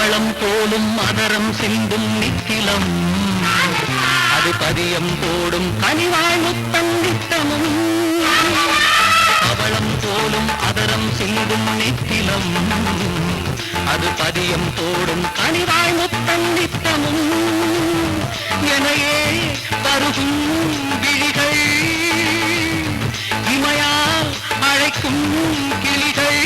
பவளம் போலும் மதரம் சிந்தும் நித்திலம் அது பதியம் போடும் கனிவாழ் முத்தங்கித்தமும் பவளம் போலும் அதரம் சிந்தும் நித்திலம் அது பதியம் போடும் கனிவாழ் முத்தங்கித்தமும் எனையே பருகும் விழிகள் இமையால் அழைக்கும் கிளிகள்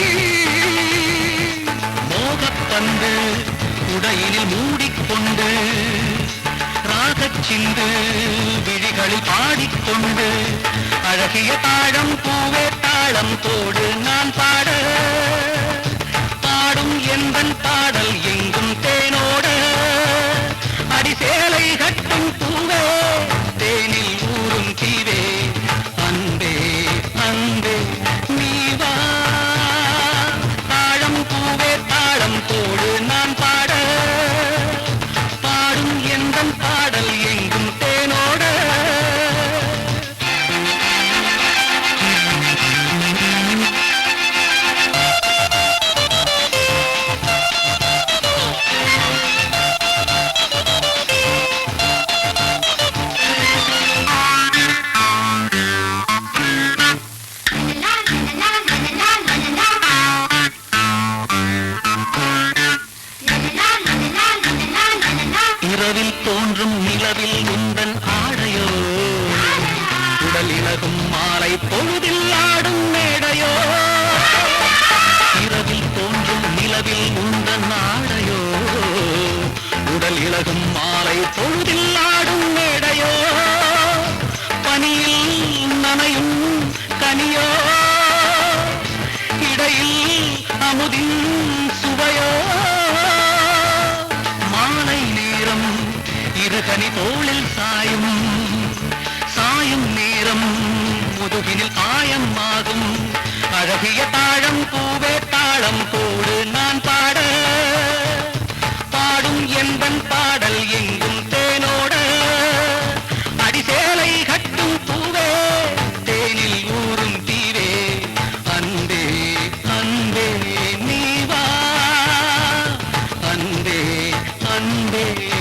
மோகப்பந்து உடையினில் மூடிக்கொண்டு ராகச் சிந்து விழிகளில் பாடிக்கொண்டு அழகிய தாழம் பூவே தாளம் தோடு நான் பாட பாடும் எந்தன் பாடல் எங்கும் தேனோட அடிசேலை கட்டும் பூவே தேனில் ஊறும் தீவே அன்பே அன்பே நீ வா தாழம் பூவே தாளம் தோடு நான் பாட பாடும் எந்தன் பாடல் எங்கும் தேனோட இரவில் தோன்றும் நிலவில் உந்தன் ஆடையோ உடல் இலகும் மாலை பொழுதில் ஆடும் மேடையோ இரவில் தோன்றும் நிலவில் உந்தன் ஆடையோ உடல் இலகும் மாலை பொழுதில் ஆடும் மேடையோ பனியில் நனையும் கனியோ இடையில் அமுதின் சுவையோ மாலை நேரம் இருகனி தோளில் சாயும் சாயும் நேரம் முதுகினில் காயம் ஆகும் அழகிய தாழம் பூவே தாளம் போடு நான் பாட பாடும் என்பன் பாடல் எங்கும் தேனோட அடிசேலை கட்டும் பூவே தேனில் ஊறும் தீவே அன்பே அன்பே நீ வா அன்பே அன்பே